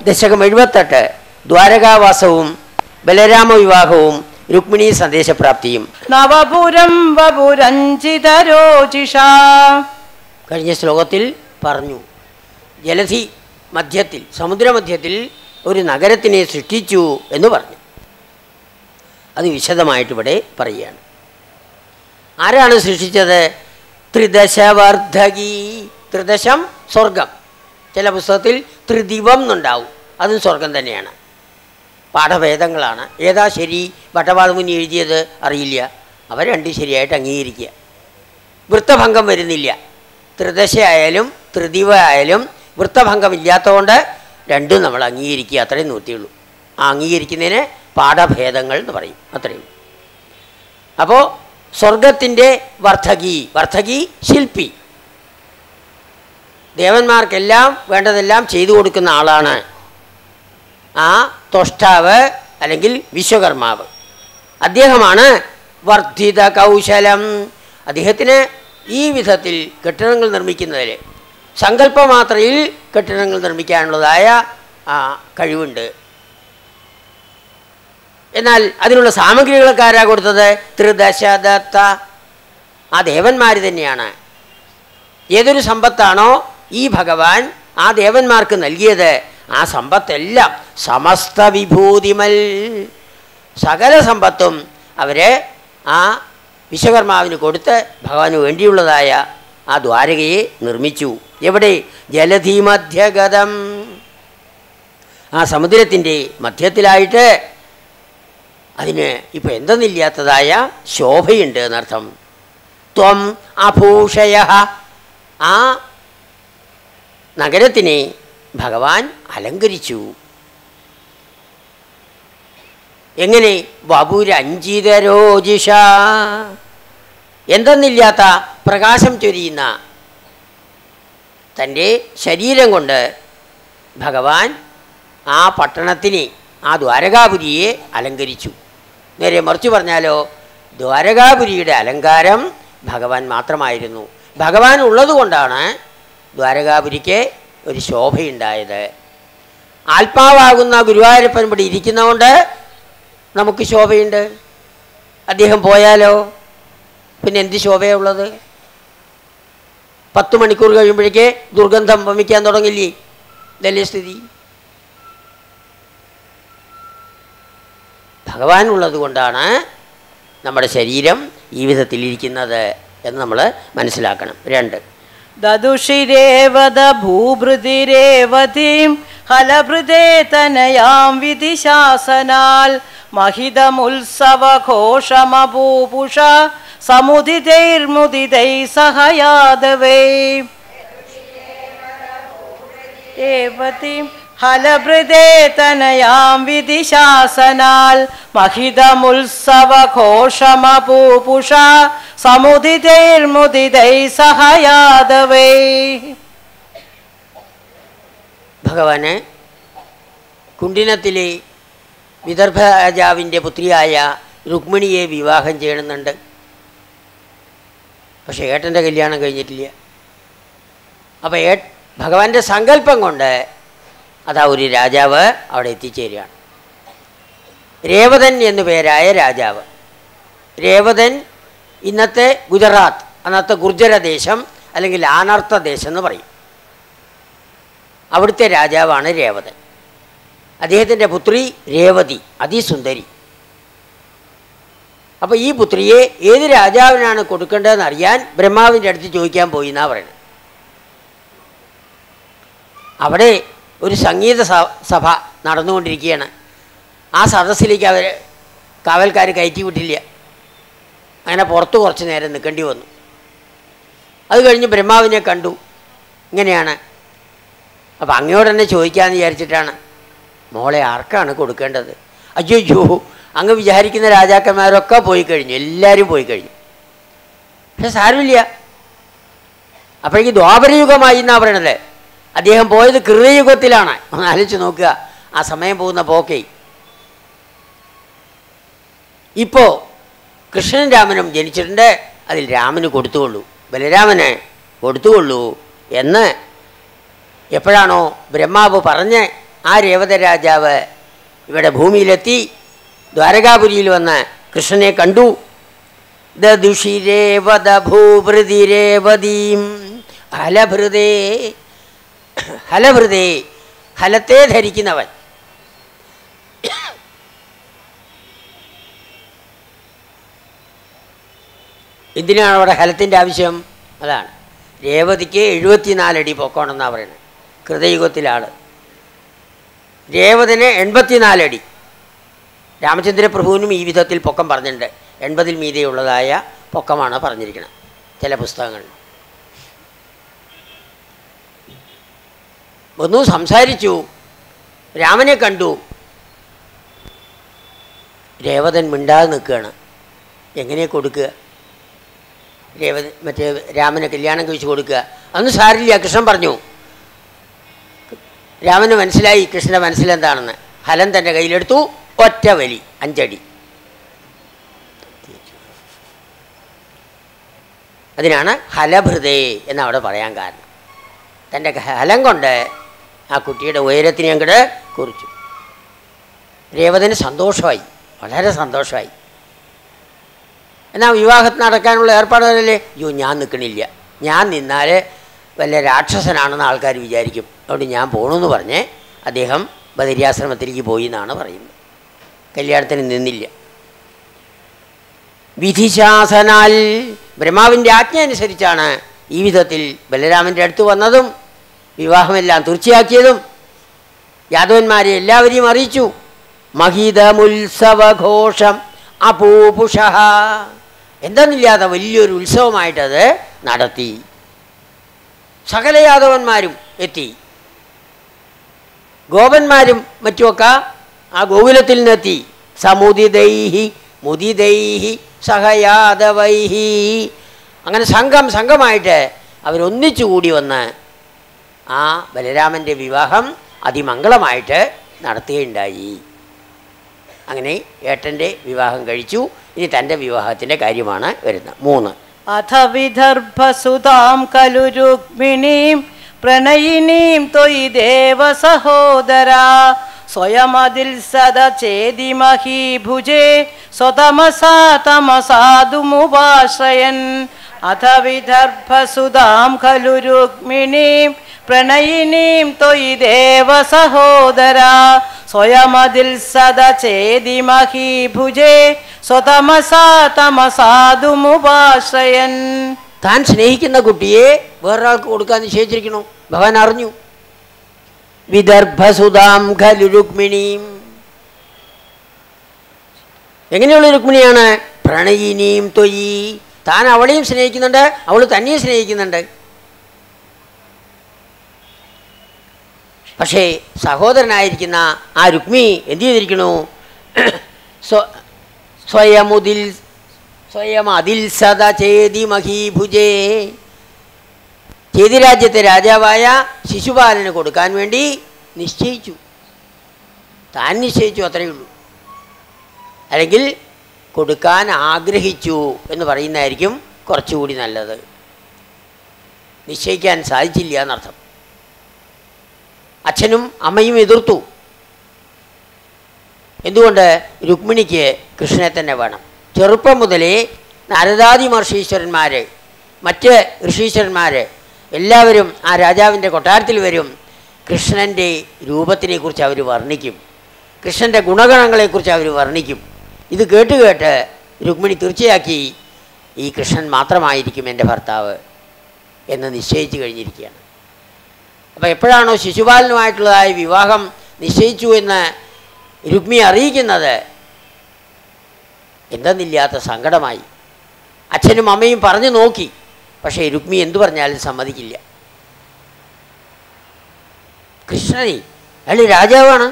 ദശകം എഴുപത്തെട്ട് ദ്വാരകാവാസവും ബലരാമ വിവാഹവും രുക്മിണി സന്ദേശപ്രാപ്തിയും നവപുരം വപുരഞ്ജിതരോചിഷ കഴിഞ്ഞ ശ്ലോകത്തിൽ പറഞ്ഞു ജലധി മധ്യത്തിൽ സമുദ്രമധ്യത്തിൽ ഒരു നഗരത്തിനെ സൃഷ്ടിച്ചു എന്ന് പറഞ്ഞു അത് വിശദമായിട്ട് ഇവിടെ പറയുകയാണ് ആരാണ് സൃഷ്ടിച്ചത് ത്രിദശവർദ്ധകി ത്രിദശം സ്വർഗം ചില പുസ്തകത്തിൽ ത്രിദിവം എന്നുണ്ടാവും അതും സ്വർഗം തന്നെയാണ് പാഠഭേദങ്ങളാണ് ഏതാ ശരി ഭട്ടപാദമുനി എഴുതിയത് അറിയില്ല അവ രണ്ടും ശരിയായിട്ട് അംഗീകരിക്കുക വൃത്തഭംഗം വരുന്നില്ല ത്രിദശ ആയാലും ത്രിദിവ ആയാലും വൃത്തഭംഗം ഇല്ലാത്തതുകൊണ്ട് രണ്ടും നമ്മൾ അംഗീകരിക്കുക അത്രയും നൂറ്റിയുള്ളൂ ആ അംഗീകരിക്കുന്നതിന് പാഠഭേദങ്ങൾ എന്ന് പറയും അത്രയും അപ്പോൾ സ്വർഗത്തിൻ്റെ വർദ്ധകി വർദ്ധകി ശില്പി ദേവന്മാർക്കെല്ലാം വേണ്ടതെല്ലാം ചെയ്തു കൊടുക്കുന്ന ആളാണ് ആ തൊഷ്ടാവ് അല്ലെങ്കിൽ വിശ്വകർമാവ് അദ്ദേഹമാണ് വർദ്ധിത കൗശലം അദ്ദേഹത്തിന് ഈ വിധത്തിൽ കെട്ടിടങ്ങൾ നിർമ്മിക്കുന്നതിൽ സങ്കല്പമാത്രയിൽ കെട്ടിടങ്ങൾ നിർമ്മിക്കാനുള്ളതായ ആ കഴിവുണ്ട് എന്നാൽ അതിനുള്ള സാമഗ്രികളൊക്കെ ആരാ കൊടുത്തത് ത്രിദശദത്ത ആ ദേവന്മാർ തന്നെയാണ് ഏതൊരു സമ്പത്താണോ ഈ ഭഗവാൻ ആ ദേവന്മാർക്ക് നൽകിയത് ആ സമ്പത്തെല്ലാം സമസ്ത വിഭൂതിമൽ സകല സമ്പത്തും അവരെ ആ വിശ്വകർമാവിന് കൊടുത്ത് ഭഗവാന് വേണ്ടിയുള്ളതായ ആ ദ്വാരകയെ നിർമ്മിച്ചു എവിടെ ജലധി മധ്യഗതം ആ സമുദ്രത്തിൻ്റെ മധ്യത്തിലായിട്ട് അതിന് ഇപ്പോൾ എന്തെന്നില്ലാത്തതായ ശോഭയുണ്ട് എന്നർത്ഥം ത്വം അഭൂഷയ ആ നഗരത്തിനെ ഭഗവാൻ അലങ്കരിച്ചു എങ്ങനെ വപുരഞ്ജിതരോജിഷ എന്തെന്നില്ലാത്ത പ്രകാശം ചൊരിയുന്ന തൻ്റെ ശരീരം കൊണ്ട് ഭഗവാൻ ആ പട്ടണത്തിനെ ആ ദ്വാരകാപുരിയെ അലങ്കരിച്ചു നേരെ മറിച്ച് പറഞ്ഞാലോ ദ്വാരകാപുരിയുടെ അലങ്കാരം ഭഗവാൻ മാത്രമായിരുന്നു ഭഗവാൻ ഉള്ളതുകൊണ്ടാണ് ദ്വാരകാപുരിക്ക് ഒരു ശോഭയുണ്ടായത് ആത്മാവാകുന്ന ഗുരുവായൂരപ്പൻ ഇവിടെ ഇരിക്കുന്നതുകൊണ്ട് നമുക്ക് ശോഭയുണ്ട് അദ്ദേഹം പോയാലോ പിന്നെ എന്ത് ശോഭയുള്ളത് പത്ത് മണിക്കൂർ കഴിയുമ്പോഴേക്ക് ദുർഗന്ധം വമിക്കാൻ തുടങ്ങില്ലേ ഇതല്ലേ സ്ഥിതി ഭഗവാൻ ഉള്ളത് കൊണ്ടാണ് നമ്മുടെ ശരീരം ഈ വിധത്തിലിരിക്കുന്നത് എന്ന് നമ്മൾ മനസ്സിലാക്കണം രണ്ട് ദദുഷിരേവത ഭൂഭൃതിരേവതീം ഹലഭൃതേ തനയാം വിധിശാസനാൽ മഹിതമുത്സവഘോഷമഭൂപുഷ സമുദിതൈർമുദിതൈ സഹയാദവേ ഏവതീം ഹലഭൃതേ തനയാം വിധിശാസനാൽ മഹിതമുത്സവഘോഷമപൂപുഷ സമുദിതൈർമുദിതൈ സഹയാദവേ ഭഗവാന് കുണ്ടിനത്തിലെ വിദർഭ രാജാവിൻ്റെ പുത്രിയായ രുക്മിണിയെ വിവാഹം ചെയ്യണമെന്നുണ്ട് പക്ഷേ ഏട്ടൻ്റെ കല്യാണം കഴിഞ്ഞിട്ടില്ല അപ്പോൾ ഏ ഭഗവാന്റെ സങ്കല്പം കൊണ്ട് അതാ ഒരു രാജാവ് അവിടെ എത്തിച്ചേരുകയാണ് രേവതൻ എന്നു പേരായ രാജാവ് രേവതൻ ഇന്നത്തെ ഗുജറാത്ത് അന്നത്തെ ഗുർജര ദേശം അല്ലെങ്കിൽ ആനർത്ത ദേശം എന്ന് പറയും അവിടുത്തെ രാജാവാണ് രേവതൻ അദ്ദേഹത്തിൻ്റെ പുത്രി രേവതി അതിസുന്ദരി അപ്പോൾ ഈ പുത്രിയെ ഏത് രാജാവിനാണ് കൊടുക്കേണ്ടതെന്ന് അറിയാൻ ബ്രഹ്മാവിൻ്റെ അടുത്ത് ചോദിക്കാൻ പോയി എന്നാണ് പറയുന്നത് അവിടെ ഒരു സംഗീത സ- സഭ നടന്നുകൊണ്ടിരിക്കുകയാണ് ആ സദസ്സിലേക്ക് അവർ കാവൽക്കാർ കയറ്റി വിട്ടില്ല അങ്ങനെ പുറത്ത് കുറച്ച് നേരം നിൽക്കേണ്ടി വന്നു അത് കഴിഞ്ഞ് ബ്രഹ്മാവിനെ കണ്ടു ഇങ്ങനെയാണ് അപ്പം അങ്ങയോട് തന്നെ ചോദിക്കാമെന്ന് വിചാരിച്ചിട്ടാണ് മോളെ ആർക്കാണ് കൊടുക്കേണ്ടത് അയ്യോ അങ്ങ് വിചാരിക്കുന്ന രാജാക്കന്മാരൊക്കെ പോയി കഴിഞ്ഞു എല്ലാവരും പോയി കഴിഞ്ഞു പക്ഷെ സാരമില്ല അപ്പോഴേക്ക് ദ്വാപരയുഗമായി എന്നാ പറയണത് അദ്ദേഹം പോയത് കൃതയുഗത്തിലാണ് ഒന്ന് ആലോചിച്ച് നോക്കുക ആ സമയം പോകുന്ന പോക്കേ ഇപ്പോൾ കൃഷ്ണൻ രാമനും ജനിച്ചിട്ടുണ്ട് അതിൽ രാമന് കൊടുത്തുകൊള്ളൂ ബലരാമന് കൊടുത്തുകൊള്ളൂ എന്ന് എപ്പോഴാണോ ബ്രഹ്മാവ് പറഞ്ഞ് ആ രേവത രാജാവ് ഇവിടെ ഭൂമിയിലെത്തി ദ്വാരകാപുരിയിൽ വന്ന് കൃഷ്ണനെ കണ്ടു ദുഷിരേവത ഭൂഭൃതിരേവതീം ഹലഭൃതേ ഹലഭൃതേ ഹലത്തെ ധരിക്കുന്നവൻ എന്തിനാണ് അവിടെ ഹലത്തിൻ്റെ ആവശ്യം അതാണ് രേവതിക്ക് എഴുപത്തിനാലടി പൊക്കോണെന്നാണ് പറയുന്നത് കൃതയുഗത്തിലാണ് രേവതിന് എൺപത്തിനാലടി രാമചന്ദ്ര പ്രഭുവിനും ഈ വിധത്തിൽ പൊക്കം പറഞ്ഞിട്ടുണ്ട് എൺപതിൽ മീതെയുള്ളതായ പൊക്കമാണ് പറഞ്ഞിരിക്കുന്നത് ചില പുസ്തകങ്ങളിൽ ഒന്നു സംസാരിച്ചു രാമനെ കണ്ടു രേവതൻ മിണ്ടാതെ നിൽക്കുകയാണ് എങ്ങനെ കൊടുക്കുക രേവത മറ്റേ രാമനെ കല്യാണം കഴിച്ച് കൊടുക്കുക അതൊന്നും സാരില്ല കൃഷ്ണൻ പറഞ്ഞു രാമന് മനസ്സിലായി കൃഷ്ണൻ്റെ മനസ്സിലെന്താണെന്ന് ഹലം തൻ്റെ കയ്യിലെടുത്തു ഒറ്റ വലി അഞ്ചടി അതിനാണ് ഹലഭൃതേ എന്നവിടെ പറയാൻ കാരണം തൻ്റെ ഹലം കൊണ്ട് ആ കുട്ടിയുടെ ഉയരത്തിനെ അങ്ങോട്ട് കുറിച്ചു രേവതന് സന്തോഷമായി വളരെ സന്തോഷമായി എന്നാൽ വിവാഹത്തിന് നടക്കാനുള്ള ഏർപ്പാടുകളല്ലേ അയ്യോ ഞാൻ നിൽക്കണില്ല ഞാൻ നിന്നാൽ വല്ല രാക്ഷസനാണെന്ന് ആൾക്കാർ വിചാരിക്കും അതുകൊണ്ട് ഞാൻ പോകണമെന്ന് പറഞ്ഞ് അദ്ദേഹം ബദരിയാശ്രമത്തിലേക്ക് പോയി എന്നാണ് പറയുന്നത് കല്യാണത്തിന് നിന്നില്ല വിധിശാസനാൽ ബ്രഹ്മാവിൻ്റെ ആജ്ഞ അനുസരിച്ചാണ് ഈ വിധത്തിൽ ബലരാമൻ്റെ അടുത്ത് വന്നതും വിവാഹമെല്ലാം തീർച്ചയാക്കിയതും യാദവന്മാരെ എല്ലാവരെയും അറിയിച്ചു മഹിതമുത്സവഘോഷം അപൂപുഷ എന്തെന്നില്ലാതെ വലിയൊരു ഉത്സവമായിട്ടത് നടത്തി സകല യാദവന്മാരും എത്തി ഗോപന്മാരും മറ്റുമൊക്കെ ആ ഗോകുലത്തിൽ നിന്നെത്തി സമുദിതൈഹി മുദിതൈഹി സഹയാദവൈഹി അങ്ങനെ സംഘം സംഘമായിട്ട് അവരൊന്നിച്ചു കൂടി വന്ന് ആ ബലരാമൻ്റെ വിവാഹം അതിമംഗളമായിട്ട് നടത്തുകയുണ്ടായി അങ്ങനെ ഏട്ടൻ്റെ വിവാഹം കഴിച്ചു ഇനി തൻ്റെ വിവാഹത്തിൻ്റെ കാര്യമാണ് വരുന്നത് മൂന്ന് അഥ വിദർഭസുതാം കലു രുക്മിണീം പ്രണയിനീം ത്വയി ദേവ സഹോദരാ സ്വയമതിൽ സദ ചേതി മഹീഭുജേ സ്വതമസാ തമസാതുമുപാശ്രയൻ അഥ വിദർഭസുതാം ഖലു രുക്മിണീം പ്രണയിനീം ത്വയി ദേവ സഹോദരാ സ്വയമതിൽ സദ ചേതി മഹീഭുജേ സ്വതമസാ തമസാതുമുപാശ്രയൻ താൻ സ്നേഹിക്കുന്ന കുട്ടിയെ വേറൊരാൾക്ക് കൊടുക്കാൻ നിശ്ചയിച്ചിരിക്കണു ഭഗവാൻ അറിഞ്ഞു വിദർഭസുതാം ഖലു രുക്മിണീം എങ്ങനെയുള്ള രുക്മിണിയാണ് പ്രണയിനിയും തൊയ്യി താൻ അവളെയും സ്നേഹിക്കുന്നുണ്ട് അവൾ തന്നെയും സ്നേഹിക്കുന്നുണ്ട് പക്ഷേ സഹോദരനായിരിക്കുന്ന ആ രുക്മി എന്ത് ചെയ്തിരിക്കണു സ്വ സ്വയമുതിൽ സ്വയം അതിൽ സദ ചേതി മഹീഭുജേ ചേതി രാജ്യത്തെ രാജാവായ ശിശുപാലന് കൊടുക്കാൻ വേണ്ടി നിശ്ചയിച്ചു താൻ നിശ്ചയിച്ചു അത്രയേ ഉള്ളൂ അല്ലെങ്കിൽ കൊടുക്കാൻ ആഗ്രഹിച്ചു എന്ന് പറയുന്നതായിരിക്കും കുറച്ചുകൂടി നല്ലത് നിശ്ചയിക്കാൻ സാധിച്ചില്ല എന്നർത്ഥം അച്ഛനും അമ്മയും എതിർത്തു എന്തുകൊണ്ട് രുക്മിണിക്ക് കൃഷ്ണനെ തന്നെ വേണം ചെറുപ്പം മുതലേ നാരദാദി മഹർഷീശ്വരന്മാർ മറ്റ് ഋഷീശ്വരന്മാർ എല്ലാവരും ആ രാജാവിൻ്റെ കൊട്ടാരത്തിൽ വരും കൃഷ്ണൻ്റെ രൂപത്തിനെക്കുറിച്ച് അവർ വർണ്ണിക്കും കൃഷ്ണൻ്റെ ഗുണഗണങ്ങളെക്കുറിച്ച് അവർ വർണ്ണിക്കും ഇത് കേട്ട് കേട്ട് രുക്മിണി തീർച്ചയാക്കി ഈ കൃഷ്ണൻ മാത്രമായിരിക്കും എൻ്റെ ഭർത്താവ് എന്ന് നിശ്ചയിച്ചു കഴിഞ്ഞിരിക്കുകയാണ് അപ്പോൾ എപ്പോഴാണോ ശിശുപാലനുമായിട്ടുള്ളതായ വിവാഹം നിശ്ചയിച്ചു എന്ന് രുക്മി അറിയിക്കുന്നത് എന്തെന്നില്ലാത്ത സങ്കടമായി അച്ഛനും അമ്മയും പറഞ്ഞു നോക്കി പക്ഷേ രുക്മി എന്തു പറഞ്ഞാലും സമ്മതിക്കില്ല കൃഷ്ണനെ അയാൾ രാജാവാണ്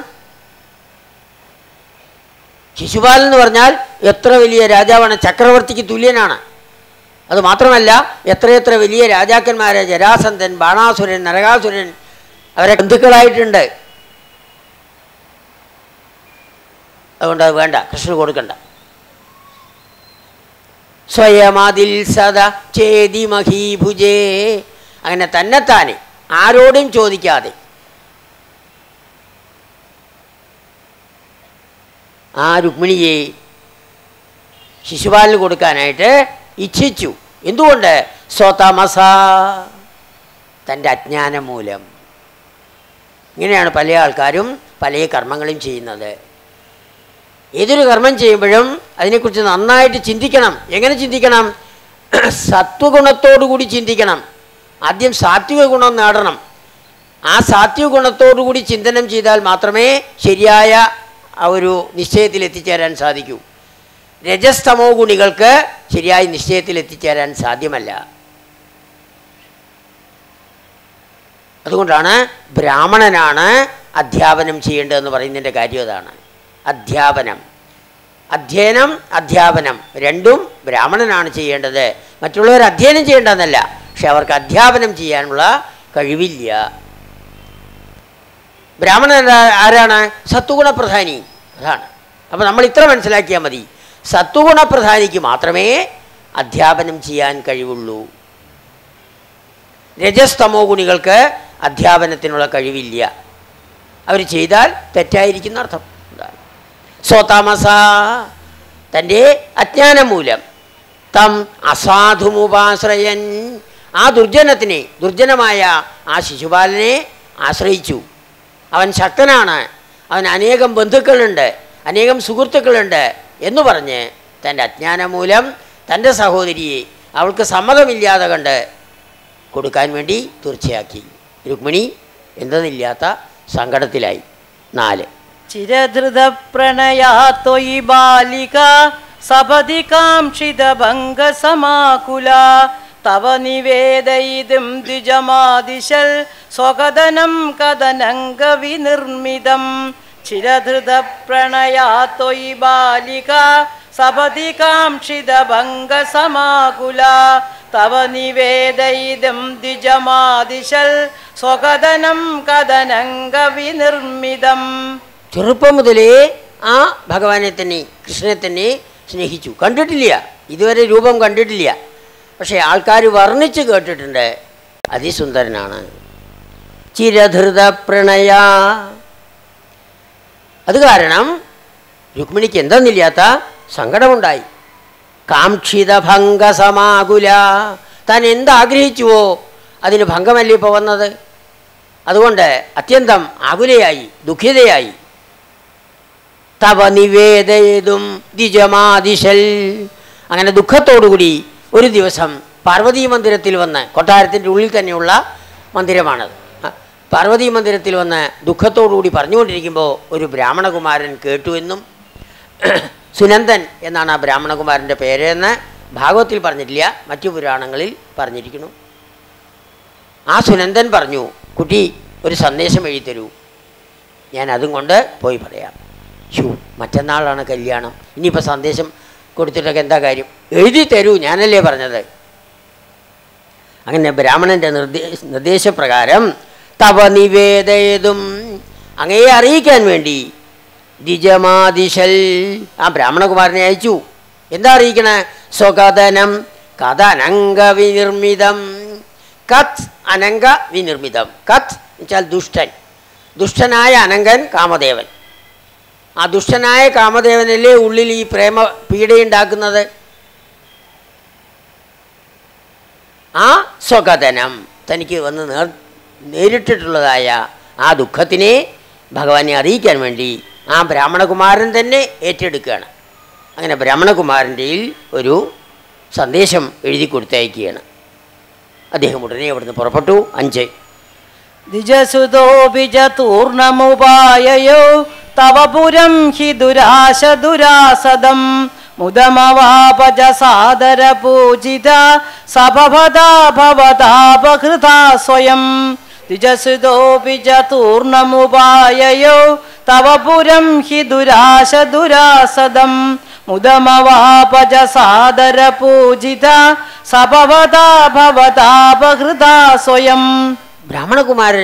ശിശുപാലൻ എന്ന് പറഞ്ഞാൽ എത്ര വലിയ രാജാവാണ് ചക്രവർത്തിക്ക് തുല്യനാണ് അത് മാത്രമല്ല എത്രയെത്ര വലിയ രാജാക്കന്മാരെ ജരാസന്ധൻ ബാണാസുരൻ നരകാസുരൻ അവരെ ബന്ധുക്കളായിട്ടുണ്ട് അതുകൊണ്ട് അത് വേണ്ട കൃഷ്ണന് കൊടുക്കണ്ട സ്വയമതിൽ സദ ചേതി മഹീഭുജേ അങ്ങനെ തന്നെത്താനെ ആരോടും ചോദിക്കാതെ ആ രുക്മിണിയെ ശിശുപാലിന് കൊടുക്കാനായിട്ട് ഇച്ഛിച്ചു എന്തുകൊണ്ട് സ്വതമസ തൻ്റെ അജ്ഞാനം മൂലം ഇങ്ങനെയാണ് പല ആൾക്കാരും പല കർമ്മങ്ങളും ചെയ്യുന്നത് ഏതൊരു കർമ്മം ചെയ്യുമ്പോഴും അതിനെക്കുറിച്ച് നന്നായിട്ട് ചിന്തിക്കണം എങ്ങനെ ചിന്തിക്കണം സത്വഗുണത്തോടു കൂടി ചിന്തിക്കണം ആദ്യം സാത്വിക ഗുണം നേടണം ആ സാത്വിക ഗുണത്തോടു കൂടി ചിന്തനം ചെയ്താൽ മാത്രമേ ശരിയായ ആ ഒരു നിശ്ചയത്തിൽ എത്തിച്ചേരാൻ സാധിക്കൂ രജസ്തമോ ഗുണികൾക്ക് ശരിയായ നിശ്ചയത്തിൽ എത്തിച്ചേരാൻ സാധ്യമല്ല അതുകൊണ്ടാണ് ബ്രാഹ്മണനാണ് അധ്യാപനം ചെയ്യേണ്ടതെന്ന് പറയുന്നതിൻ്റെ കാര്യം അതാണ് അധ്യാപനം അധ്യയനം അധ്യാപനം രണ്ടും ബ്രാഹ്മണനാണ് ചെയ്യേണ്ടത് മറ്റുള്ളവർ അധ്യയനം ചെയ്യേണ്ടതെന്നല്ല പക്ഷെ അവർക്ക് അധ്യാപനം ചെയ്യാനുള്ള കഴിവില്ല ബ്രാഹ്മണൻ ആരാ- ആരാണ് സത്വഗുണപ്രധാനി അതാണ് അപ്പോൾ നമ്മൾ ഇത്ര മനസ്സിലാക്കിയാൽ മതി സത്വഗുണപ്രധാനിക്ക് മാത്രമേ അധ്യാപനം ചെയ്യാൻ കഴിവുള്ളൂ രജസ്തമോ ഗുണികൾക്ക് അധ്യാപനത്തിനുള്ള കഴിവില്ല അവർ ചെയ്താൽ തെറ്റായിരിക്കുന്ന അർത്ഥം അതാണ് സ്വതാമസ തൻ്റെ അജ്ഞാനം മൂലം തം അസാധുമുപാശ്രയൻ ആ ദുർജനത്തിനെ ദുർജനമായ ആ ശിശുപാലനെ ആശ്രയിച്ചു അവൻ ശക്തനാണ് അവൻ അനേകം ബന്ധുക്കളുണ്ട് അനേകം സുഹൃത്തുക്കളുണ്ട് എന്ന് പറഞ്ഞ് തൻ്റെ അജ്ഞാനം മൂലം തൻ്റെ സഹോദരിയെ അവൾക്ക് സമ്മതമില്ലാതെ കണ്ട് കൊടുക്കാൻ വേണ്ടി തീർച്ചയാക്കി രുക്മിണി എന്തെന്നില്ലാത്ത സങ്കടത്തിലായി നാല് ചിരധൃത പ്രണയാത്തൊയി ബാലിക സപതി കാംക്ഷിത ഭംഗ സമാകുല തവ നിവേദയിതും ദ്വിജമാദിശൽ സ്വകഥനം കഥനംഗ വിനിർമ്മിതം ചിരധൃത പ്രണയാത്തൊയി ബാലിക സപതി കാംക്ഷിത ഭംഗ സമാകുല തവ നിവേദയിതും ദ്വിജമാദിശൽ സ്വകഥനം കഥനംഗ വിനിർമ്മിതം ചെറുപ്പം മുതലേ ആ ഭഗവാനെ തന്നെ കൃഷ്ണനെ തന്നെ സ്നേഹിച്ചു കണ്ടിട്ടില്ല ഇതുവരെ രൂപം കണ്ടിട്ടില്ല പക്ഷേ ആൾക്കാർ വർണ്ണിച്ച് കേട്ടിട്ടുണ്ട് അതിസുന്ദരനാണ് ചിരധൃത പ്രണയ അത് കാരണം രുക്മിണിക്ക് എന്തെന്നില്ലാത്ത സങ്കടമുണ്ടായി കാക്ഷിത ഭംഗ സമാകുല താൻ എന്താഗ്രഹിച്ചുവോ അതിന് ഭംഗമല്ലേ ഇപ്പോൾ വന്നത് അതുകൊണ്ട് അത്യന്തം ആകുലയായി ദുഃഖിതയായി തവ നിവേദയതും ദ്വിജമാദിശൽ അങ്ങനെ ദുഃഖത്തോടുകൂടി ഒരു ദിവസം പാർവതീ മന്ദിരത്തിൽ വന്ന് കൊട്ടാരത്തിൻ്റെ ഉള്ളിൽ തന്നെയുള്ള മന്ദിരമാണത് ആ, പാർവതീ മന്ദിരത്തിൽ വന്ന് ദുഃഖത്തോടുകൂടി പറഞ്ഞുകൊണ്ടിരിക്കുമ്പോൾ ഒരു ബ്രാഹ്മണകുമാരൻ കേട്ടു എന്നും സുനന്ദൻ എന്നാണ് ആ ബ്രാഹ്മണകുമാരൻ്റെ പേര് എന്ന് ഭാഗവത്തിൽ പറഞ്ഞിട്ടില്ല മറ്റു പുരാണങ്ങളിൽ പറഞ്ഞിരിക്കുന്നു ആ സുനന്ദൻ പറഞ്ഞു കുട്ടി ഒരു സന്ദേശം എഴുതി തരൂ ഞാൻ അതും കൊണ്ട് പോയി പറയാം ഷൂ മറ്റന്നാളാണ് കല്യാണം ഇനിയിപ്പോൾ സന്ദേശം കൊടുത്തിട്ടൊക്കെ എന്താ കാര്യം എഴുതി തരൂ ഞാനല്ലേ പറഞ്ഞത് അങ്ങനെ ബ്രാഹ്മണൻ്റെ നിർദ്ദേശ നിർദ്ദേശപ്രകാരം തവ നിവേദയതും അങ്ങയെ അറിയിക്കാൻ വേണ്ടി ദ്വിജമാദിശൽ ആ ബ്രാഹ്മണകുമാരനെ അയച്ചു എന്താ അറിയിക്കണേ സ്വകഥനം കഥനംഗ വിനിർമ്മിതം കത്ത് അനങ്ക വിനിർമ്മിതം കത്ത് വെച്ചാൽ ദുഷ്ടൻ ദുഷ്ടനായ അനങ്കൻ കാമദേവൻ ആ ദുഷ്ടനായ കാമദേവനല്ലേ ഉള്ളിൽ ഈ പ്രേമ പീഡയുണ്ടാക്കുന്നത് ആ സ്വകഥനം തനിക്ക് വന്ന് നേർ നേരിട്ടിട്ടുള്ളതായ ആ ദുഃഖത്തിനെ ഭഗവാനെ അറിയിക്കാൻ വേണ്ടി ആ ബ്രാഹ്മണകുമാരൻ തന്നെ ഏറ്റെടുക്കുകയാണ് അങ്ങനെ ബ്രാഹ്മണകുമാരൻ്റെയിൽ ഒരു സന്ദേശം എഴുതി കൊടുത്തയക്കുകയാണ് അദ്ദേഹം ഉടനെ അവിടുന്ന് പുറപ്പെട്ടു അഞ്ച് ദ്വിജസുതോപിജതൂർണമുപായയോ തവ പുരം ഹി ദുരാശ ദുരാസദം മുദമവാപജ സാദര പൂജിത സഭവതാ ഭവതാപഹൃതാ സ്വയം ദ്വിജസുതോപിജതൂർണമുപായയോ തവ പുരം ഹി ദുരാശ ദുരാസദം മുദമവാപജ സാദര പൂജിത സഭവതാ ഭവതാപഹൃതാ സ്വയം ബ്രാഹ്മണകുമാരൻ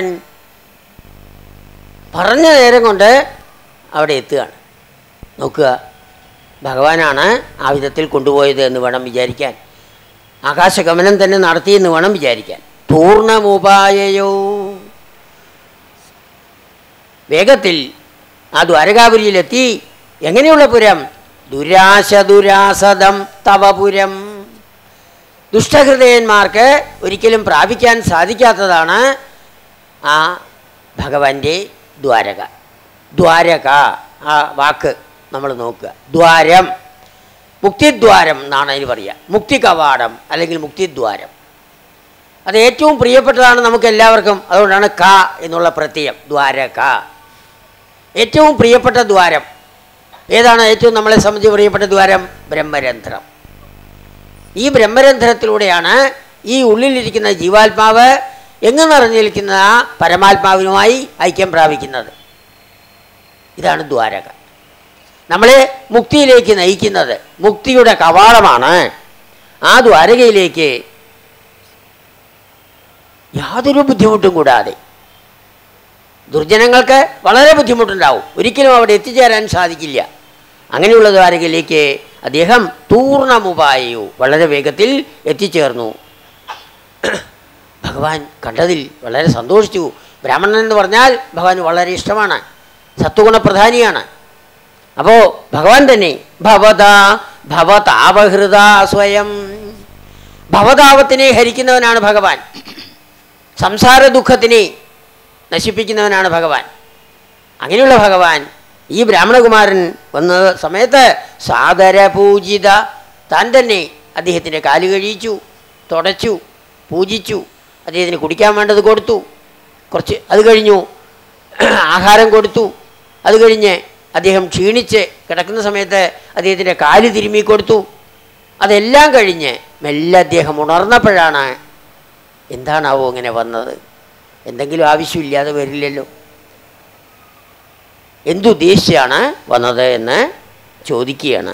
പറഞ്ഞ നേരം കൊണ്ട് അവിടെ എത്തുകയാണ് നോക്കുക ഭഗവാനാണ് ആ വിധത്തിൽ കൊണ്ടുപോയത് എന്ന് വേണം വിചാരിക്കാൻ ആകാശഗമനം തന്നെ നടത്തിയെന്ന് വേണം വിചാരിക്കാൻ പൂർണ്ണമുപായയോ വേഗത്തിൽ ആ ദ്വാരകാപുരിയിലെത്തി എങ്ങനെയുള്ള പുരം ദുരാശ ദുരാസദം തവപുരം ദുഷ്ടഹൃദയന്മാർക്ക് ഒരിക്കലും പ്രാപിക്കാൻ സാധിക്കാത്തതാണ് ആ ഭഗവാന്റെ ദ്വാരക ദ്വാരക ആ വാക്ക് നമ്മൾ നോക്കുക ദ്വാരം മുക്തിദ്വാരം എന്നാണ് അതിന് പറയുക മുക്തി കവാടം അല്ലെങ്കിൽ മുക്തിദ്വാരം അത് ഏറ്റവും പ്രിയപ്പെട്ടതാണ് നമുക്ക് എല്ലാവർക്കും അതുകൊണ്ടാണ് ക എന്നുള്ള പ്രത്യയം ദ്വാരക ഏറ്റവും പ്രിയപ്പെട്ട ദ്വാരം ഏതാണ് ഏറ്റവും നമ്മളെ സംബന്ധിച്ച് പ്രിയപ്പെട്ട ദ്വാരം ബ്രഹ്മരന്ധ്രം ഈ ബ്രഹ്മരന്ധ്രത്തിലൂടെയാണ് ഈ ഉള്ളിലിരിക്കുന്ന ജീവാത്മാവ് എങ്ങു നിറഞ്ഞിരിക്കുന്ന ആ പരമാത്മാവിനുമായി ഐക്യം പ്രാപിക്കുന്നത് ഇതാണ് ദ്വാരക നമ്മളെ മുക്തിയിലേക്ക് നയിക്കുന്നത് മുക്തിയുടെ കവാടമാണ് ആ ദ്വാരകയിലേക്ക് യാതൊരു ബുദ്ധിമുട്ടും കൂടാതെ ദുർജനങ്ങൾക്ക് വളരെ ബുദ്ധിമുട്ടുണ്ടാവും ഒരിക്കലും അവിടെ എത്തിച്ചേരാൻ സാധിക്കില്ല അങ്ങനെയുള്ള ദ്വാരകയിലേക്ക് അദ്ദേഹം പൂർണ്ണമുപായു വളരെ വേഗത്തിൽ എത്തിച്ചേർന്നു ഭഗവാൻ കണ്ടതിൽ വളരെ സന്തോഷിച്ചു ബ്രാഹ്മണൻ എന്ന് പറഞ്ഞാൽ ഭഗവാൻ വളരെ ഇഷ്ടമാണ് സത്വഗുണപ്രധാനിയാണ് അപ്പോൾ ഭഗവാൻ തന്നെ ഭവത ഭവതാപഹൃത സ്വയം ഭവതാപത്തിനെ ഹരിക്കുന്നവനാണ് ഭഗവാൻ സംസാര ദുഃഖത്തിനെ നശിപ്പിക്കുന്നവനാണ് ഭഗവാൻ അങ്ങനെയുള്ള ഭഗവാൻ ഈ ബ്രാഹ്മണകുമാരൻ വന്ന സമയത്ത് സാദര പൂജിത താൻ തന്നെ അദ്ദേഹത്തിൻ്റെ കാല് കഴിയിച്ചു തുടച്ചു പൂജിച്ചു അദ്ദേഹത്തിന് കുടിക്കാൻ വേണ്ടത് കൊടുത്തു കുറച്ച് അത് കഴിഞ്ഞു ആഹാരം കൊടുത്തു അത് കഴിഞ്ഞ് അദ്ദേഹം ക്ഷീണിച്ച് കിടക്കുന്ന സമയത്ത് അദ്ദേഹത്തിൻ്റെ കാല് തിരുമ്മി കൊടുത്തു അതെല്ലാം കഴിഞ്ഞ് മെല്ലെ അദ്ദേഹം ഉണർന്നപ്പോഴാണ് എന്താണാവോ ഇങ്ങനെ വന്നത് എന്തെങ്കിലും ആവശ്യമില്ലാതെ വരില്ലല്ലോ എന്തുദ്ദേശിച്ചാണ് വന്നത് എന്ന് ചോദിക്കുകയാണ്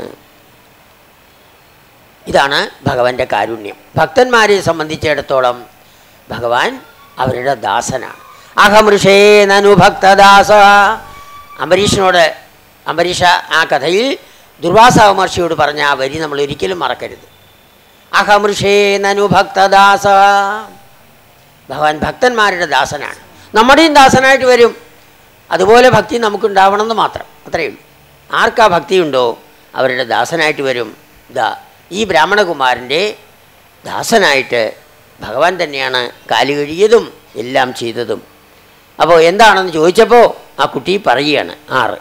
ഇതാണ് ഭഗവാന്റെ കാരുണ്യം ഭക്തന്മാരെ സംബന്ധിച്ചിടത്തോളം ഭഗവാൻ അവരുടെ ദാസനാണ് അഹമൃഷേ നനു ഭക്തദാസ അംബരീഷിനോട് അംബരീഷ ആ കഥയിൽ ദുർവാസ മഹർഷിയോട് പറഞ്ഞ ആ വരി നമ്മൾ ഒരിക്കലും മറക്കരുത് അഹമൃഷേ നനു ഭക്തദാസ ഭഗവാൻ ഭക്തന്മാരുടെ ദാസനാണ് നമ്മുടെയും ദാസനായിട്ട് വരും അതുപോലെ ഭക്തി നമുക്കുണ്ടാവണമെന്ന് മാത്രം അത്രയേ ഉള്ളൂ ആർക്കാ ഭക്തിയുണ്ടോ അവരുടെ ദാസനായിട്ട് വരും ഇതാ ഈ ബ്രാഹ്മണകുമാരൻ്റെ ദാസനായിട്ട് ഭഗവാൻ തന്നെയാണ് കാല് കഴിയതും എല്ലാം ചെയ്തതും അപ്പോൾ എന്താണെന്ന് ചോദിച്ചപ്പോൾ ആ കുട്ടി പറയുകയാണ് ആറ്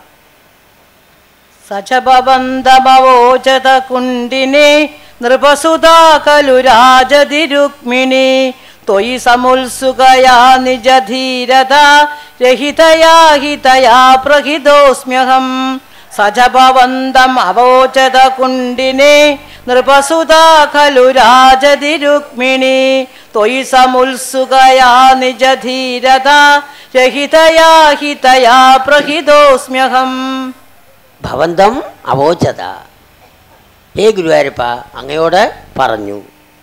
സചപവന്തമവോചത കുണ്ടിനെ നൃപസുതാ കലു രാജതിരുക്മിണി ത്വയി സമുത്സുകയാ നിജധീരത രഹിതയാ ഹിതയാ പ്രഹിതോസ്മ്യഹം സജപവന്തം അവോചത കുണ്ടിനെ നൃപസുതാ ഖലു രാജതിരുക്മിണി ത്വയി സമുത്സുകയാ നിജധീരത രഹിതയാ ഹിതയാ പ്രഹിതോസ്മ്യഹം ഭവന്തം അവോചത ഹേ ഗുരുവായൂരപ്പ അങ്ങയോട് പറഞ്ഞു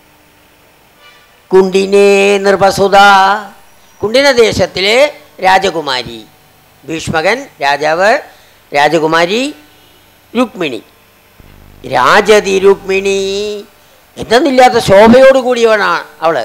കുണ്ടിനെ നൃപസുത കുണ്ടിന ദേശത്തിലെ രാജകുമാരി ഭീഷ്മകൻ രാജാവ് രാജകുമാരി രുക്മിണി രാജതി രുക്മിണി എന്തെന്നില്ലാത്ത ശോഭയോടുകൂടിയവനാണ് അവള്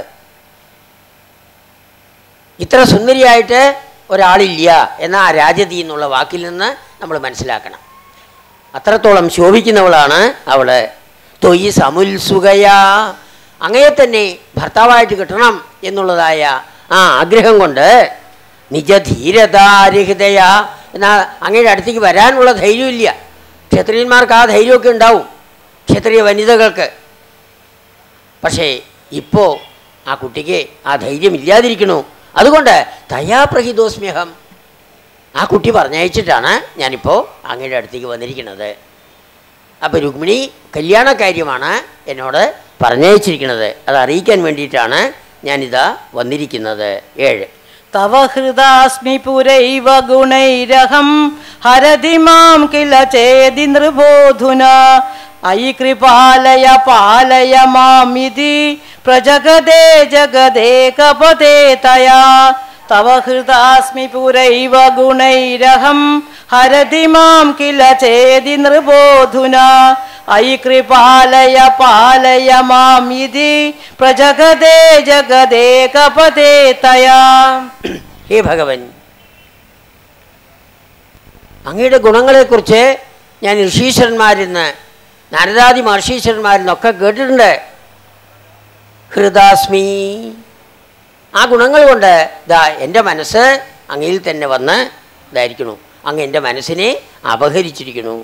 ഇത്ര സുന്ദരിയായിട്ട് ഒരാളില്ല എന്ന ആ രാജതി എന്നുള്ള വാക്കിൽ നിന്ന് നമ്മൾ മനസ്സിലാക്കണം അത്രത്തോളം ശോഭിക്കുന്നവളാണ് അവള് തൊയ് സമുത്സുകയാ അങ്ങയെ തന്നെ ഭർത്താവായിട്ട് കിട്ടണം എന്നുള്ളതായ ആ ആഗ്രഹം കൊണ്ട് നിജധീരതാരഹിതയ എന്നാൽ അങ്ങയുടെ അടുത്തേക്ക് വരാനുള്ള ധൈര്യമില്ല ക്ഷത്രിയന്മാർക്ക് ആ ധൈര്യമൊക്കെ ഉണ്ടാവും ക്ഷത്രിയ വനിതകൾക്ക് പക്ഷേ ഇപ്പോൾ ആ കുട്ടിക്ക് ആ ധൈര്യം ഇല്ലാതിരിക്കണു അതുകൊണ്ട് തയാപ്രഹിതോസ്മ്യഹം ആ കുട്ടി പറഞ്ഞയച്ചിട്ടാണ് ഞാനിപ്പോൾ അങ്ങയുടെ അടുത്തേക്ക് വന്നിരിക്കുന്നത് അപ്പോൾ രുക്മിണി കല്യാണ കാര്യമാണ് എന്നോട് പറഞ്ഞയച്ചിരിക്കുന്നത് അത് അറിയിക്കാൻ വേണ്ടിയിട്ടാണ് ഞാനിതാ വന്നിരിക്കുന്നത് ഏഴ് തവ ഹൃദാസ്മി പുരൈവ ഗുണൈരഹം ഹരതി മാം കില ചേതി നൃബോധുന അയി കൃപാലയ പാലയ മാമിതി പ്രജഗദേ ജഗദേ കപദേ തയാ തവ ഹൃദാസ്മി പുരൈവ ഗുണൈരഹം ഹരതി മാം കില ചേതി നൃബോധുന അയി കൃപാലയ പാലയ മാമിതി പ്രജഗദേ ജഗദേ കപദേ തയാ ഹേ ഭഗവൻ അങ്ങയുടെ ഗുണങ്ങളെക്കുറിച്ച് ഞാൻ ഋഷീശ്വരന്മാരിൽ നിന്ന് നാരദാദി മഹർഷീശ്വരന്മാരിൽ നിന്നൊക്കെ കേട്ടിട്ടുണ്ട് ഹൃദാസ്മി ആ ഗുണങ്ങൾ കൊണ്ട് ദാ എൻ്റെ മനസ്സ് അങ്ങയിൽ തന്നെ വന്ന് ഇതായിരിക്കണു അങ്ങ് എൻ്റെ മനസ്സിനെ അപഹരിച്ചിരിക്കണു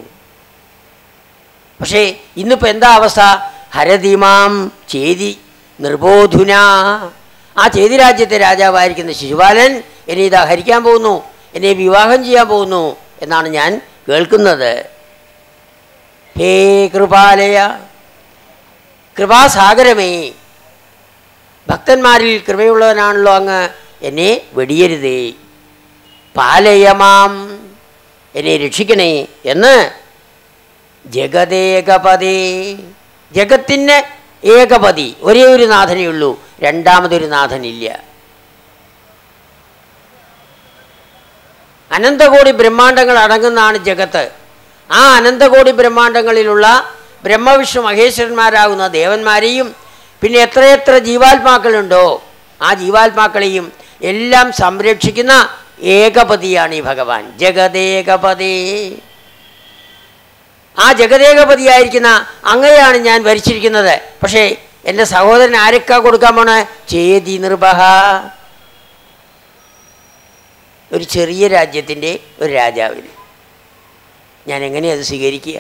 പക്ഷേ ഇന്നിപ്പോൾ എന്താ അവസ്ഥ ഹരതിമാം ചേതി നിർബോധുന ആ ചേതി രാജ്യത്തെ രാജാവായിരിക്കുന്ന ശിശുപാലൻ എന്നെ ഇതാ ഹരിക്കാൻ പോകുന്നു എന്നെ വിവാഹം ചെയ്യാൻ പോകുന്നു എന്നാണ് ഞാൻ കേൾക്കുന്നത് ഹേ കൃപാലയ കൃപാസാഗരമേ ഭക്തന്മാരിൽ കൃപയുള്ളവനാണല്ലോ അങ്ങ് എന്നെ വെടിയരുതേ പാലയമാം എന്നെ രക്ഷിക്കണേ എന്ന് ജഗതേകപതേ ജഗത്തിന് ഏകപതി ഒരേ ഒരു നാഥനേ ഉള്ളൂ രണ്ടാമതൊരു നാഥനില്ല അനന്തകോടി ബ്രഹ്മാണ്ടങ്ങൾ അടങ്ങുന്നതാണ് ജഗത്ത് ആ അനന്തകോടി ബ്രഹ്മാണ്ടങ്ങളിലുള്ള ബ്രഹ്മവിഷ്ണു മഹേശ്വരന്മാരാകുന്ന ദേവന്മാരെയും പിന്നെ എത്രയെത്ര ജീവാത്മാക്കളുണ്ടോ ആ ജീവാത്മാക്കളെയും എല്ലാം സംരക്ഷിക്കുന്ന ഏകപതിയാണ് ഈ ഭഗവാൻ ജഗതേകപതേ ആ ജഗതേകപതിയായിരിക്കുന്ന അങ്ങനെയാണ് ഞാൻ ഭരിച്ചിരിക്കുന്നത് പക്ഷേ എൻ്റെ സഹോദരൻ ആരൊക്കെ കൊടുക്കാൻ പോണ ചേതി നിർഭഹ ഒരു ചെറിയ രാജ്യത്തിൻ്റെ ഒരു രാജാവിന് ഞാൻ എങ്ങനെയാണ് അത് സ്വീകരിക്കുക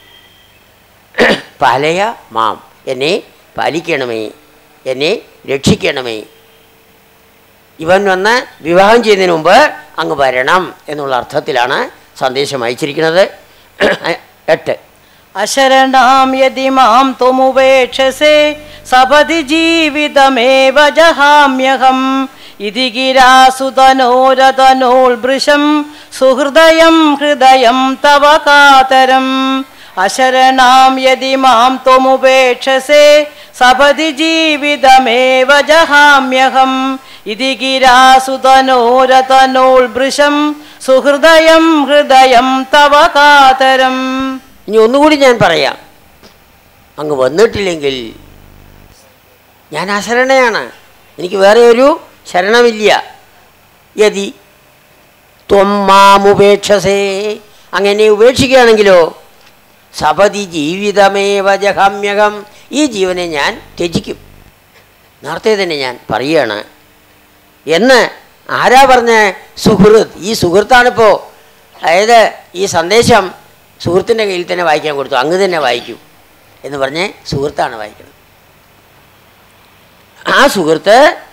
പാലയ മാം എന്നെ പാലിക്കണമേ എന്നെ രക്ഷിക്കണമേ ഇവൻ വന്ന് വിവാഹം ചെയ്യുന്നതിന് മുമ്പ് അങ്ങ് വരണം എന്നുള്ള അർത്ഥത്തിലാണ് സന്ദേശം അയച്ചിരിക്കുന്നത് എട്ട് അശരണാം യതി മാം ത്വമുപേക്ഷസേ സപതി ജീവിതമേവ ജഹാമ്യഹം ഇതി ഗിരാസുതനോരതനോൾഭൃശം സുഹൃദയം ഹൃദയം തവ കാതരം അശരണാം യതി മാം ത്വമുപേക്ഷസേ സപതി ജീവിതമേവ ജഹാമ്യഹം ഇതി ഗിരാസുതനോരതനോൾഭൃശം സുഹൃദയം ഹൃദയം തവ കാതരം ഇനി ഒന്നുകൂടി ഞാൻ പറയാം അങ്ങ് വന്നിട്ടില്ലെങ്കിൽ ഞാൻ അശരണയാണ് എനിക്ക് വേറെ ഒരു ശരണമില്ല യതി ത്വമ്മാമുപേക്ഷസേ അങ്ങനെ ഉപേക്ഷിക്കുകയാണെങ്കിലോ സപതി ജീവിതമേവ ജഹാമ്യകം ഈ ജീവനെ ഞാൻ ത്യജിക്കും നേരത്തെ തന്നെ ഞാൻ പറയുകയാണ് എന്ന് ആരാ പറഞ്ഞ സുഹൃത്ത് ഈ സുഹൃത്താണിപ്പോൾ അതായത് ഈ സന്ദേശം സുഹൃത്തിൻ്റെ കയ്യിൽ തന്നെ വായിക്കാൻ കൊടുത്തു അങ്ങ് തന്നെ വായിക്കൂ എന്ന് പറഞ്ഞ് സുഹൃത്താണ് വായിക്കുന്നത് ആ സുഹൃത്ത്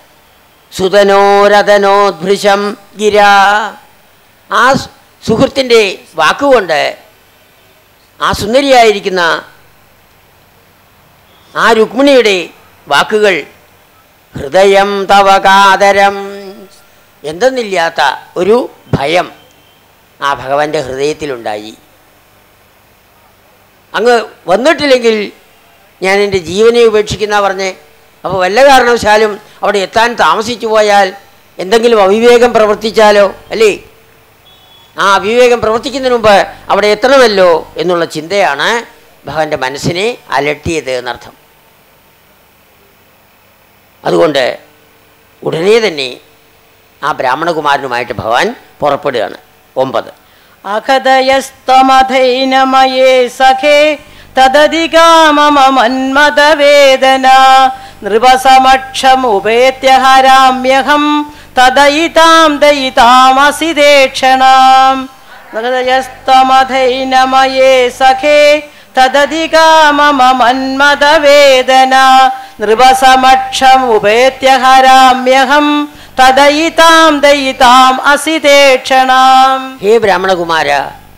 സുതനോരതനോദ്ഭൃശം ഗിര ആ സു- സുഹൃത്തിൻ്റെ വാക്കുകൊണ്ട് ആ സുന്ദരിയായിരിക്കുന്ന ആ രുക്മിണിയുടെ വാക്കുകൾ ഹൃദയം തവ കാതരം എന്തെന്നില്ലാത്ത ഒരു ഭയം ആ ഭഗവാന്റെ ഹൃദയത്തിലുണ്ടായി അങ്ങ് വന്നിട്ടില്ലെങ്കിൽ ഞാൻ എൻ്റെ ജീവനെ ഉപേക്ഷിക്കുന്ന പറഞ്ഞ് അപ്പോൾ വല്ല കാരണവശാലും അവിടെ എത്താൻ താമസിച്ചു പോയാൽ എന്തെങ്കിലും അവിവേകം പ്രവർത്തിച്ചാലോ അല്ലേ ആ അവിവേകം പ്രവർത്തിക്കുന്നതിന് മുമ്പ് അവിടെ എത്തണമല്ലോ എന്നുള്ള ചിന്തയാണ് ഭഗവാന്റെ മനസ്സിനെ അലട്ടിയത് എന്നർത്ഥം അതുകൊണ്ട് ഉടനെ തന്നെ ആ ബ്രാഹ്മണകുമാരനുമായിട്ട് ഭഗവാൻ പുറപ്പെടുകയാണ് ഒമ്പത് അകതയസ്തമഥൈനമയേ സഖേ തദധികാമമ മന്മദവേദന നൃപസമക്ഷമുപേത്യ ഹരാമ്യഹം തദയിതാം ദയിതാമസി ദേക്ഷണാം അകതയസ്തമഥൈനമയേ സഖേ തദധികാമമ മന്മദവേദന നൃപസമക്ഷമുപേത്യ ഹരാമ്യഹം തദയിതാം ദയിതാം അസിതേക്ഷണാം ഹേ ബ്രാഹ്മണകുമാര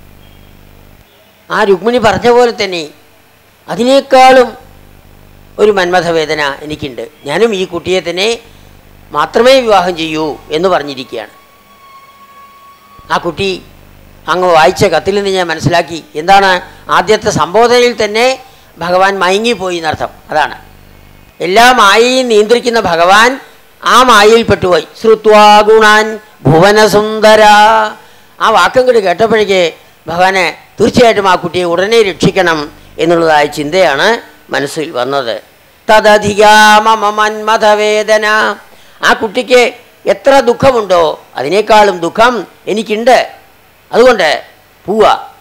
ആ രുക്മിണി പറഞ്ഞ പോലെ തന്നെ അതിനേക്കാളും ഒരു മന്മഥവേദന എനിക്കുണ്ട് ഞാനും ഈ കുട്ടിയെ തന്നെ മാത്രമേ വിവാഹം ചെയ്യൂ എന്ന് പറഞ്ഞിരിക്കുകയാണ് ആ കുട്ടി അങ്ങ് വായിച്ച കത്തിൽ നിന്ന് ഞാൻ മനസ്സിലാക്കി എന്താണ് ആദ്യത്തെ സംബോധനയിൽ തന്നെ ഭഗവാൻ മയങ്ങിപ്പോയി എന്നർത്ഥം അതാണ് എല്ലാ മായയും നിയന്ത്രിക്കുന്ന ഭഗവാൻ ആ മായയിൽ പെട്ടുപോയി ശ്രുത്വാ ഗുണാൻ ഭുവനസുന്ദര ആ വാക്കും കൂടി കേട്ടപ്പോഴേക്ക് ഭഗവാനെ തീർച്ചയായിട്ടും ആ കുട്ടിയെ ഉടനെ രക്ഷിക്കണം എന്നുള്ളതായ ചിന്തയാണ് മനസ്സിൽ വന്നത് തദധികാമമന്മഥവേദന ആ കുട്ടിക്ക് എത്ര ദുഃഖമുണ്ടോ അതിനേക്കാളും ദുഃഖം എനിക്കുണ്ട് അതുകൊണ്ട് പോവുക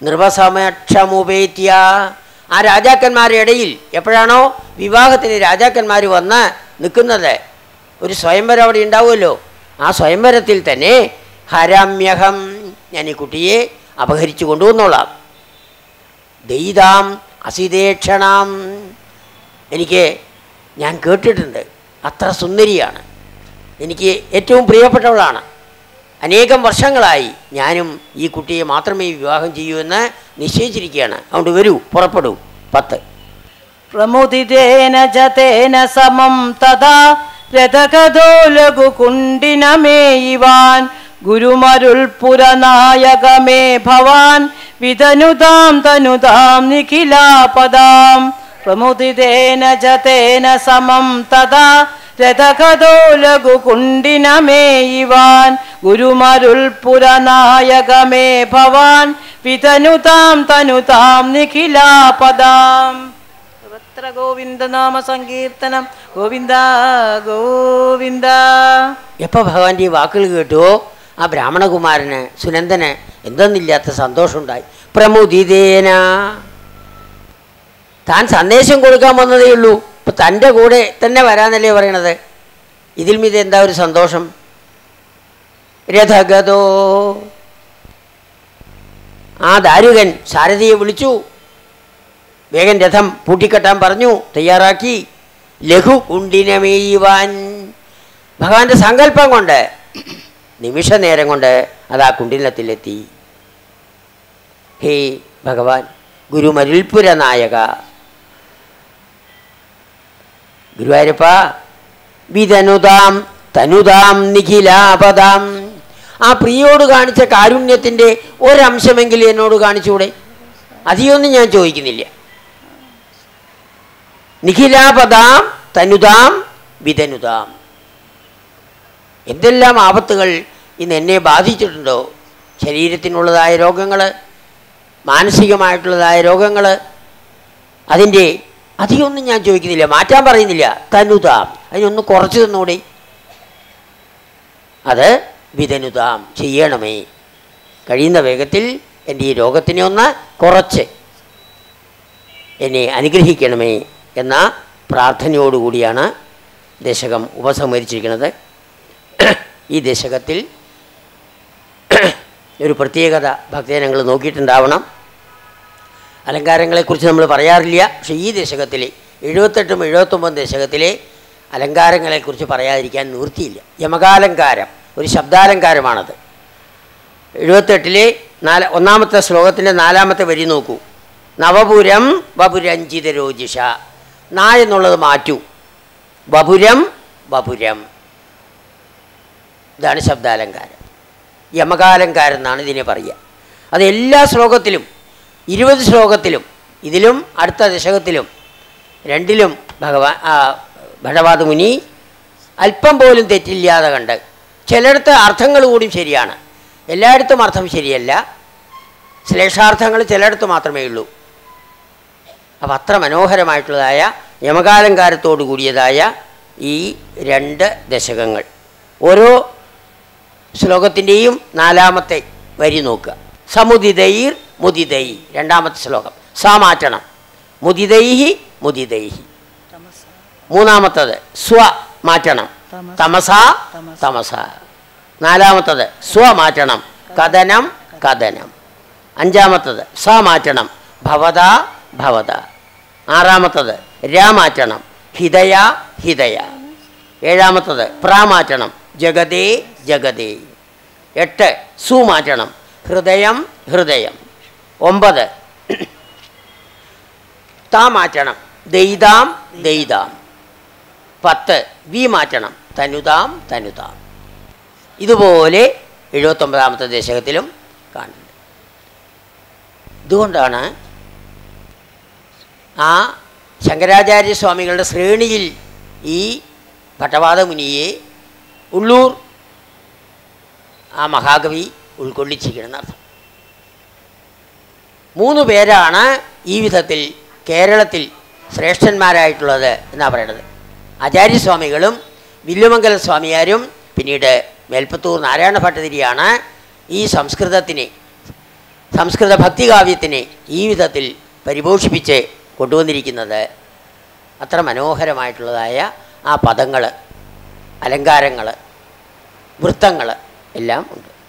നൃപസമക്ഷമുപേത്യ ആ രാജാക്കന്മാരുടെ ഇടയിൽ എപ്പോഴാണോ വിവാഹത്തിന് രാജാക്കന്മാർ വന്ന് നിൽക്കുന്നത് ഒരു സ്വയംവരം അവിടെ ഉണ്ടാവുമല്ലോ ആ സ്വയംവരത്തിൽ തന്നെ ഹരാമ്യഹം ഞാൻ ഈ കുട്ടിയെ അപഹരിച്ചു കൊണ്ടുവന്നോളാം ദൈതാം അസിതേക്ഷണാം എനിക്ക് ഞാൻ കേട്ടിട്ടുണ്ട് അത്ര സുന്ദരിയാണ് എനിക്ക് ഏറ്റവും പ്രിയപ്പെട്ടവളാണ് അനേകം വർഷങ്ങളായി ഞാനും ഈ കുട്ടിയെ മാത്രമേ വിവാഹം ചെയ്യൂ എന്ന് നിശ്ചയിച്ചിരിക്കുകയാണ് അതുകൊണ്ട് വരൂ പുറപ്പെടൂ പത്ത് പ്രമുദിതേന ജതേന സമം തഥാ രഥകഥോ ലഘുകുണ്ടിനമേയിവാൻ ഗുരുമരുൾ പുരനായകമേ ഭവാൻ വിതനുതാം തനുതാം നിഖിലാപദാം പ്രമുദിതേന ജതേന സമം തഥാ രഥകഥോ ലഘുകുണ്ടിനമേയിവാൻ ഗുരുമരുൾ പുരനായകമേ ഭവാൻ വിതനുതാം തനുതാം നിഖിലാപദാം സർവത്ര ഗോവിന്ദനാമ സങ്കീർത്തനം ഗോവിന്ദ ഗോവിന്ദ എപ്പോൾ ഭഗവാന്റെ ഈ വാക്കുകൾ കേട്ടുവോ ആ ബ്രാഹ്മണകുമാരന് സുനന്ദന് എന്തെന്നില്ലാത്ത സന്തോഷമുണ്ടായി പ്രമുദിതേന താൻ സന്ദേശം കൊടുക്കാൻ വന്നതേ ഉള്ളൂ ഇപ്പം തൻ്റെ കൂടെ തന്നെ വരാന്നല്ലേ പറയണത് ഇതിൽ മീത് എന്താ ഒരു സന്തോഷം രഥഗതോ ആ ദാരുകൻ സാരഥിയെ വിളിച്ചു വേഗം രഥം പൂട്ടിക്കെട്ടാൻ പറഞ്ഞു തയ്യാറാക്കി ലഘു കുണ്ടിനമേയുവാൻ ഭഗവാന്റെ സങ്കല്പം കൊണ്ട് നിമിഷ നേരം കൊണ്ട് അത് ആ കുണ്ടിനത്തിലെത്തി ഹേ ഭഗവാൻ ഗുരുമരുൽപുര നായക ഗുരുവായൂരപ്പ വിതനുതാം തനുതാം നിഖിലാപദാം ആ പ്രിയോട് കാണിച്ച കാരുണ്യത്തിൻ്റെ ഒരംശമെങ്കിലും എന്നോട് കാണിച്ചൂടെ അധികമൊന്നും ഞാൻ ചോദിക്കുന്നില്ല നിഖിലാപദാം തനുതാം വിതനുതാം എന്തെല്ലാം ആപത്തുകൾ ഇന്ന് എന്നെ ബാധിച്ചിട്ടുണ്ടോ ശരീരത്തിനുള്ളതായ രോഗങ്ങൾ മാനസികമായിട്ടുള്ളതായ രോഗങ്ങൾ അതിൻ്റെ അധികമൊന്നും ഞാൻ ചോദിക്കുന്നില്ല മാറ്റാൻ പറയുന്നില്ല തനുതാം അതിനൊന്ന് കുറച്ച് തന്നൂടെ അത് വിതനുതാം ചെയ്യണമേ കഴിയുന്ന വേഗത്തിൽ എൻ്റെ ഈ രോഗത്തിനെ ഒന്ന് കുറച്ച് എന്നെ അനുഗ്രഹിക്കണമേ എന്ന പ്രാർത്ഥനയോടുകൂടിയാണ് ദശകം ഉപസംഹരിച്ചിരിക്കുന്നത് ഈ ദശകത്തിൽ ഒരു പ്രത്യേകത ഭക്തജനങ്ങൾ നോക്കിയിട്ടുണ്ടാവണം അലങ്കാരങ്ങളെക്കുറിച്ച് നമ്മൾ പറയാറില്ല പക്ഷേ ഈ ദശകത്തിലെ എഴുപത്തെട്ടും എഴുപത്തൊമ്പതും ദശകത്തിലെ അലങ്കാരങ്ങളെക്കുറിച്ച് പറയാതിരിക്കാൻ നിവൃത്തിയില്ല യമകാലങ്കാരം ഒരു ശബ്ദാലങ്കാരമാണത് എഴുപത്തെട്ടിലെ നാല ഒന്നാമത്തെ ശ്ലോകത്തിൻ്റെ നാലാമത്തെ വരി നോക്കൂ നവപുരം വപുരഞ്ജിത രോജിഷ നാ എന്നുള്ളത് മാറ്റൂ വപുരം വപുരം ഇതാണ് ശബ്ദാലങ്കാരം യമകാലങ്കാരം എന്നാണ് ഇതിനെ പറയുക അത് എല്ലാ ശ്ലോകത്തിലും ഇരുപത് ശ്ലോകത്തിലും ഇതിലും അടുത്ത ദശകത്തിലും രണ്ടിലും ഭഗവാൻ ആ, ഭടവാദ മുനി അല്പം പോലും തെറ്റില്ലാതെ കണ്ട് ചിലയിടത്ത് അർത്ഥങ്ങൾ കൂടി ശരിയാണ് എല്ലായിടത്തും അർത്ഥം ശരിയല്ല ശ്ലേഷാർത്ഥങ്ങൾ ചിലയിടത്ത് മാത്രമേ ഉള്ളൂ അപ്പം അത്ര മനോഹരമായിട്ടുള്ളതായ യമകാലങ്കാരത്തോടു കൂടിയതായ ഈ രണ്ട് ദശകങ്ങൾ ഓരോ ശ്ലോകത്തിൻ്റെയും നാലാമത്തെ വരി നോക്കുക സമുദിതൈർ മുദിതൈ രണ്ടാമത്തെ ശ്ലോകം സ മാറ്റണം മുദിതൈഹി മുദിതൈഹി മൂന്നാമത്തത് സ്വ മാറ്റണം തമസ തമസ നാലാമത്തത് സ്വ മാറ്റണം കഥനം കഥനം അഞ്ചാമത്തത് സ മാറ്റണം ഭവത ഭവത ആറാമത്തത് ര മാറ്റണം ഹിതയ ഹിതയ ഏഴാമത്തത് പ്ര മാറ്റണം ജഗതേ ജഗതേ എട്ട് സു മാറ്റണം ഹൃദയം ഹൃദയം ഒമ്പത് താ മാറ്റണം ദൈതാം ദൈതാം പത്ത് വി മാറ്റണം തനുതാം തനുതാം ഇതുപോലെ എഴുപത്തൊമ്പതാമത്തെ ദശകത്തിലും കാണുന്നുണ്ട് ഇതുകൊണ്ടാണ് ആ ശങ്കരാചാര്യ സ്വാമികളുടെ ശ്രേണിയിൽ ഈ ഭട്ടവാദ മുനിയെ ഉള്ളൂർ ആ മഹാകവി ഉൾക്കൊള്ളിച്ചിരിക്കണമെന്ന് അർത്ഥം മൂന്ന് പേരാണ് ഈ വിധത്തിൽ കേരളത്തിൽ ശ്രേഷ്ഠന്മാരായിട്ടുള്ളത് എന്നാണ് പറയണത് ആചാര്യസ്വാമികളും വില്ലുമംഗല സ്വാമിയാരും പിന്നീട് മേൽപ്പത്തൂർ നാരായണ ഭട്ടതിരിയാണ് ഈ സംസ്കൃതത്തിന് സംസ്കൃത ഭക്തികാവ്യത്തിനെ ഈ വിധത്തിൽ പരിപോഷിപ്പിച്ച് കൊണ്ടുവന്നിരിക്കുന്നത് അത്ര മനോഹരമായിട്ടുള്ളതായ ആ പദങ്ങൾ അലങ്കാരങ്ങൾ വൃത്തങ്ങൾ എല്ലാം ഉണ്ട്